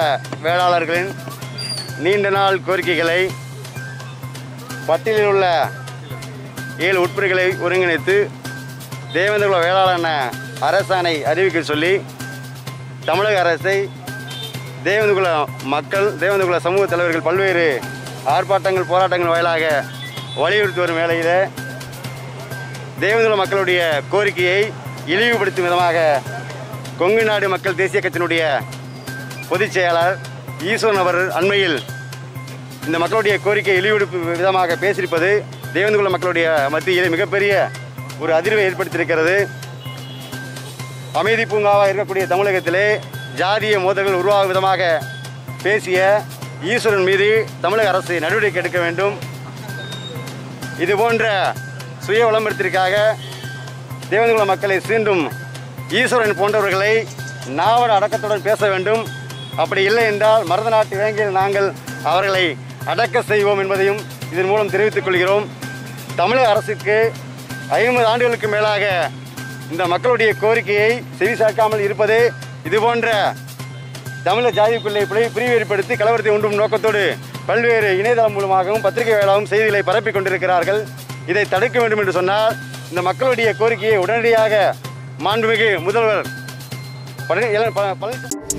வேளாளர்களின் நீண்ட நாள் கோரிக்கைகளை பட்டியலில் உள்ள ஏழு உட்பிரிவுகளை ஒருங்கிணைத்து தேவேந்திரகுல வேளாளன அரசாணை அறிவிக்க சொல்லி தமிழக அரசை தேவேந்திரகுல மக்கள் தேவேந்திரகுல சமூக தலைவர்கள் பல்வேறு ஆர்ப்பாட்டங்கள் போராட்டங்கள் வாயிலாக வலியுறுத்தி வரும் வேளையில் தேவேந்திர மக்களுடைய கோரிக்கையை இழிவுபடுத்தும் விதமாக கொங்கு நாடு மக்கள் தேசிய கட்சியினுடைய பொதுச் செயலாளர் ஈஸ்வரன் அவர் அண்மையில் இந்த மக்களுடைய கோரிக்கை இழிவுபடுத்தும் விதமாக பேசியிருப்பது தேவேந்திரகுல மக்களுடைய மத்தியில் மிகப்பெரிய ஒரு அதிர்வை ஏற்படுத்தியிருக்கிறது அமைதி பூங்காவாக இருக்கக்கூடிய தமிழகத்திலே ஜாதிய மோதல்கள் உருவாகும் விதமாக பேசிய ஈஸ்வரன் மீது தமிழக அரசு நடவடிக்கை எடுக்க வேண்டும் இது போன்ற சுய விளம்பரத்திற்காக தேவேந்திரகுல மக்களை சீண்டும் ஈஸ்வரன் போன்றவர்களை நாவட அடக்கத்துடன் பேச வேண்டும் அப்படி இல்லை என்றால் மருத நாட்டு வேங்கையில் நாங்கள் அவர்களை அடக்க செய்வோம் என்பதையும் இதன் மூலம் தெரிவித்துக் கொள்கிறோம் தமிழக அரசுக்கு ஐம்பது ஆண்டுகளுக்கு மேலாக இந்த மக்களுடைய கோரிக்கையை செவிசாக்காமல் இருப்பதே இது போன்ற தமிழர் ஜாதிக்குள்ளே பிழை பிரிவு ஏற்படுத்தி கலவரத்தை உண்டும் நோக்கத்தோடு பல்வேறு இணையதளம் மூலமாகவும் பத்திரிகை வாயிலாகவும் செய்திகளை பரப்பிக் கொண்டிருக்கிறார்கள் இதை தடுக்க வேண்டும் என்று சொன்னால் இந்த மக்களுடைய கோரிக்கையை உடனடியாக மாண்புமிகு முதல்வர் பழனி- இள- ப- பழனிசாமி